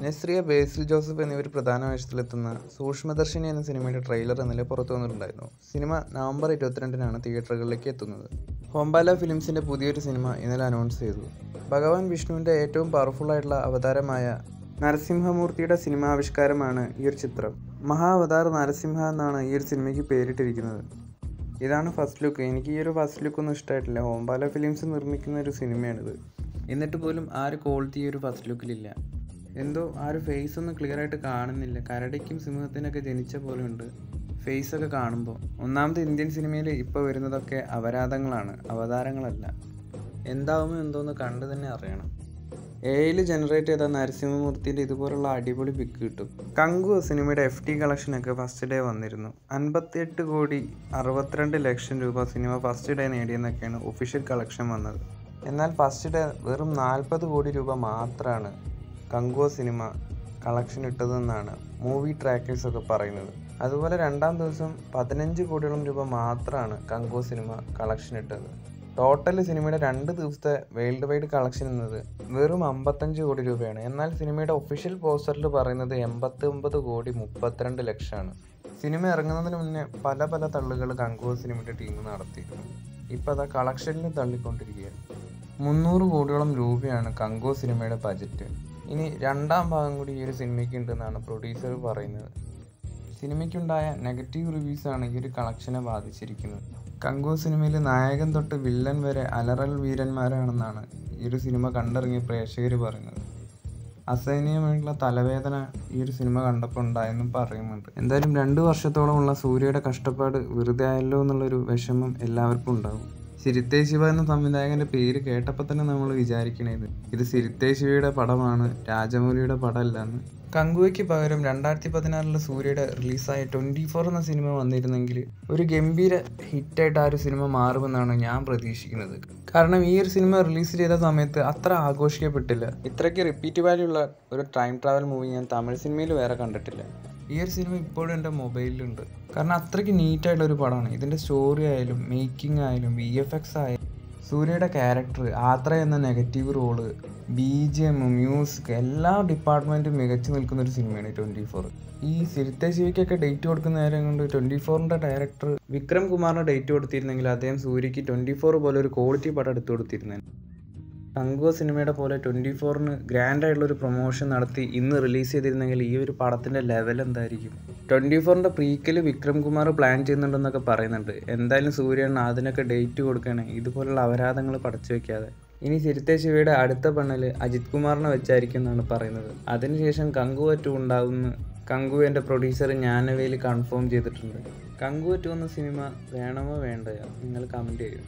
നസ്രിയ ബേസിൽ Joseph എന്നിവർ പ്രധാന വേഷത്തിലെത്തുന്ന സൂക്ഷ്മദർശിനി എന്ന സിനിമയുടെ ട്രെയിലർ ഇന്നലെ പുറത്തു വന്നിട്ടുണ്ടായിരുന്നു സിനിമ നവംബർ ഇരുപത്തിരണ്ടിനാണ് തിയേറ്ററുകളിലേക്ക് എത്തുന്നത് ഹോംബാല ഫിലിംസിന്റെ പുതിയൊരു സിനിമ ഇന്നലെ അനൗൺസ് ചെയ്തു ഭഗവാൻ വിഷ്ണുവിന്റെ ഏറ്റവും പവർഫുൾ ആയിട്ടുള്ള അവതാരമായ നരസിംഹമൂർത്തിയുടെ സിനിമാവിഷ്കാരമാണ് ഈ ഒരു ചിത്രം മഹാ അവതാർ നരസിംഹ എന്നാണ് ഈ ഒരു സിനിമയ്ക്ക് പേരിട്ടിരിക്കുന്നത് ഇതാണ് ഫസ്റ്റ് ലുക്ക് എനിക്ക് ഈ ഒരു ഫസ്റ്റ് ലുക്ക് ഒന്നും ഇഷ്ടമായിട്ടില്ല ഹോംബാല ഫിലിംസ് നിർമ്മിക്കുന്ന ഒരു സിനിമയാണിത് എന്നിട്ട് പോലും ആ ഒരു ക്വാളിറ്റി ഈ ഒരു ഫസ്റ്റ് ലുക്കിലില്ല എന്തോ ആ ഒരു ഫേസ് ഒന്നും ക്ലിയർ ആയിട്ട് കാണുന്നില്ല കരടിക്കും സിംഹത്തിനൊക്കെ ജനിച്ച പോലെ ഉണ്ട് ഫേസ് ഒക്കെ കാണുമ്പോൾ ഒന്നാമത് ഇന്ത്യൻ സിനിമയിൽ ഇപ്പോൾ വരുന്നതൊക്കെ അപരാധങ്ങളാണ് അവതാരങ്ങളല്ല എന്താവുമോ എന്തോന്ന് കണ്ടു തന്നെ അറിയണം എയിൽ ജനറേറ്റ് ചെയ്ത നരസിംഹമൂർത്തിൻ്റെ ഇതുപോലുള്ള അടിപൊളി പിക്ക് കിട്ടും കങ്കു സിനിമയുടെ എഫ് ടി കളക്ഷനൊക്കെ ഫസ്റ്റ് ഡേ വന്നിരുന്നു അൻപത്തിയെട്ട് കോടി അറുപത്തിരണ്ട് ലക്ഷം രൂപ സിനിമ ഫസ്റ്റ് ഡേ നേടിയെന്നൊക്കെയാണ് ഒഫീഷ്യൽ കളക്ഷൻ വന്നത് എന്നാൽ ഫസ്റ്റ് ഡേ വെറും നാൽപ്പത് കോടി രൂപ മാത്രമാണ് കങ്കുവ സിനിമ കളക്ഷൻ ഇട്ടതെന്നാണ് മൂവി ട്രാക്കേഴ്സ് ഒക്കെ പറയുന്നത് അതുപോലെ രണ്ടാം ദിവസം പതിനഞ്ച് കോടിയോളം രൂപ മാത്രമാണ് കങ്കുവ സിനിമ കളക്ഷൻ ഇട്ടത് ടോട്ടൽ സിനിമയുടെ രണ്ട് ദിവസത്തെ വേൾഡ് വൈഡ് കളക്ഷൻ എന്നത് വെറും അമ്പത്തഞ്ച് കോടി രൂപയാണ് എന്നാൽ സിനിമയുടെ ഒഫീഷ്യൽ പോസ്റ്ററിൽ പറയുന്നത് എൺപത്തി ഒമ്പത് കോടി മുപ്പത്തിരണ്ട് ലക്ഷമാണ് സിനിമ ഇറങ്ങുന്നതിന് മുന്നേ പല പല തള്ളുകൾ കങ്കുവ സിനിമയുടെ ടീം നടത്തിയിരുന്നു ഇപ്പോൾ അതാ കളക്ഷനിൽ തള്ളിക്കൊണ്ടിരിക്കുകയാണ് മുന്നൂറ് കോടിയോളം രൂപയാണ് കങ്കോ സിനിമയുടെ ബജറ്റ് ഇനി രണ്ടാം ഭാഗം കൂടി ഈ ഒരു സിനിമയ്ക്ക് ഉണ്ടെന്നാണ് പ്രൊഡ്യൂസർ പറയുന്നത് സിനിമയ്ക്കുണ്ടായ നെഗറ്റീവ് റിവ്യൂസാണ് ഈ ഒരു കളക്ഷനെ ബാധിച്ചിരിക്കുന്നത് കങ്കോ സിനിമയിൽ നായകൻ തൊട്ട് വില്ലൻ വരെ അലറൽ വീരന്മാരാണെന്നാണ് ഈ ഒരു സിനിമ കണ്ടിറങ്ങിയ പ്രേക്ഷകർ പറയുന്നത് അസഹനീയമായിട്ടുള്ള തലവേദന ഈ ഒരു സിനിമ കണ്ടപ്പോൾ ഉണ്ടായെന്നും പറയുന്നുണ്ട് എന്തായാലും രണ്ട് വർഷത്തോളമുള്ള സൂര്യയുടെ കഷ്ടപ്പാട് വെറുതെ ആയല്ലോ എന്നുള്ളൊരു വിഷമം എല്ലാവർക്കും ഉണ്ടാവും സിരിത്തേ ശിവ എന്ന സംവിധായകന്റെ പേര് കേട്ടപ്പോൾ തന്നെ നമ്മൾ വിചാരിക്കണേത് ഇത് സിരിത്തേ ശിവയുടെ പടമാണ് രാജമൗലിയുടെ പടമല്ലെന്ന് കങ്കുവയ്ക്ക് പകരം രണ്ടായിരത്തി പതിനാറിൽ സൂര്യയുടെ റിലീസായ ട്വൻറ്റി ഫോർ എന്ന സിനിമ വന്നിരുന്നെങ്കിൽ ഒരു ഗംഭീര ഹിറ്റായിട്ട് ആ ഒരു സിനിമ മാറുമെന്നാണ് ഞാൻ പ്രതീക്ഷിക്കുന്നത് കാരണം ഈ ഒരു സിനിമ റിലീസ് ചെയ്ത സമയത്ത് അത്ര ആഘോഷിക്കപ്പെട്ടില്ല ഇത്രയ്ക്ക് റിപ്പീറ്റ് വാല്യൂ ഉള്ള ഒരു ടൈം ട്രാവൽ മൂവി ഞാൻ തമിഴ് സിനിമയിൽ വേറെ കണ്ടിട്ടില്ല ഈ ഒരു സിനിമ ഇപ്പോഴും എൻ്റെ മൊബൈലിലുണ്ട് കാരണം അത്രയ്ക്ക് നീറ്റായിട്ടുള്ള ഒരു പടമാണ് ഇതിൻ്റെ സ്റ്റോറി ആയാലും മേക്കിംഗ് ആയാലും വി എഫ് എക്സ് ആയാലും സൂര്യയുടെ ക്യാരക്ടർ ആത്ര എന്ന negative role B G M music എല്ലാ ഡിപ്പാർട്ട്മെൻറ്റും മികച്ചു നിൽക്കുന്ന ഒരു സിനിമയാണ് ട്വൻറ്റി ഫോർ ഈ സിരിത്തെ ശിവയ്ക്കൊക്കെ ഡേറ്റ് കൊടുക്കുന്ന നേരം കൊണ്ട് ട്വൻറ്റി ഫോറിൻ്റെ ഡയറക്ടർ വിക്രം കുമാറിന് ഡേറ്റ് കൊടുത്തിരുന്നെങ്കിൽ അദ്ദേഹം സൂര്യക്ക് ട്വൻറ്റി ഫോർ പോലെ ഒരു ക്വാളിറ്റി പടം എടുത്തു കൊടുത്തിരുന്നേനെ കങ്കുവ സിനിമയുടെ പോലെ ട്വൻറ്റി ഫോറിന് ഗ്രാൻഡ് ആയിട്ടുള്ള ഒരു പ്രൊമോഷൻ നടത്തി ഇന്ന് റിലീസ് ചെയ്തിരുന്നെങ്കിൽ ഈ ഒരു പടത്തിൻ്റെ ലെവൽ എന്തായിരിക്കും ട്വൻറ്റി ഫോറിൻ്റെ പ്രീക്കൽ വിക്രം കുമാർ പ്ലാൻ ചെയ്യുന്നുണ്ടെന്നൊക്കെ പറയുന്നുണ്ട് എന്തായാലും സൂര്യണ്ണ അതിനൊക്കെ ഡേറ്റ് കൊടുക്കണേ ഇതുപോലുള്ള അപരാധങ്ങൾ പടച്ചു വെക്കാതെ ഇനി ചിരുത്തെ ശിവയുടെ അടുത്ത പെണ്ണിൽ അജിത് കുമാറിനെ വെച്ചായിരിക്കും എന്നാണ് പറയുന്നത് അതിനുശേഷം കങ്കുവ ടു ഉണ്ടാകുമെന്ന് കങ്കുവിൻ്റെ പ്രൊഡ്യൂസർ ഞാനവയിൽ കൺഫേം ചെയ്തിട്ടുണ്ട് കങ്കുവ ടു എന്ന സിനിമ വേണമോ വേണ്ടയോ നിങ്ങൾ കമൻറ്റ് ചെയ്യും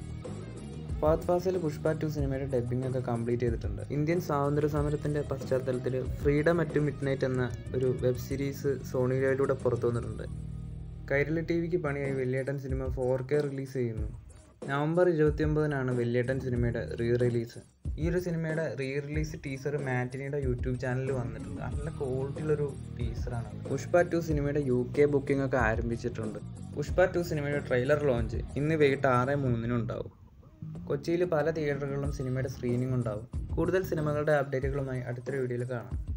ഫാത് ഫാസിൽ പുഷ്പ ടു സിനിമയുടെ ഡബ്ബിംഗ് ഒക്കെ കംപ്ലീറ്റ് ചെയ്തിട്ടുണ്ട് ഇന്ത്യൻ സ്വാതന്ത്ര്യ സമരത്തിന്റെ പശ്ചാത്തലത്തിൽ ഫ്രീഡം അറ്റ് മിഡ് നൈറ്റ് എന്ന ഒരു വെബ് സീരീസ് സോണിയിലൂടെ പുറത്തു വന്നിട്ടുണ്ട് കൈരളി ടി വിക്ക് പണിയായി വെള്ളിയേട്ടൻ സിനിമ ഫോർ കെ റിലീസ് ചെയ്യുന്നു നവംബർ ഇരുപത്തിയൊമ്പതിനാണ് വെള്ളിയേട്ടൻ സിനിമയുടെ റീ റിലീസ് ഈ ഒരു സിനിമയുടെ റീ റിലീസ് ടീസർ മാറ്റിനിയുടെ യൂട്യൂബ് ചാനലിൽ വന്നിട്ടുണ്ട് നല്ല ക്വാളിറ്റിയുള്ളൊരു ടീസറാണ് പുഷ്പ ടു സിനിമയുടെ യു കെ ബുക്കിംഗ് ഒക്കെ ആരംഭിച്ചിട്ടുണ്ട് പുഷ്പ ടു സിനിമയുടെ ട്രെയിലർ ലോഞ്ച് ഇന്ന് വൈകിട്ട് ആറ് മൂന്നിനും ഉണ്ടാവും കൊച്ചിയിൽ പല തിയേറ്ററുകളിലും സിനിമയുടെ സ്ക്രീനിംഗ് ഉണ്ടാവും കൂടുതൽ സിനിമകളുടെ അപ്ഡേറ്റുകളുമായി അടുത്തൊരു വീഡിയോയിൽ കാണാം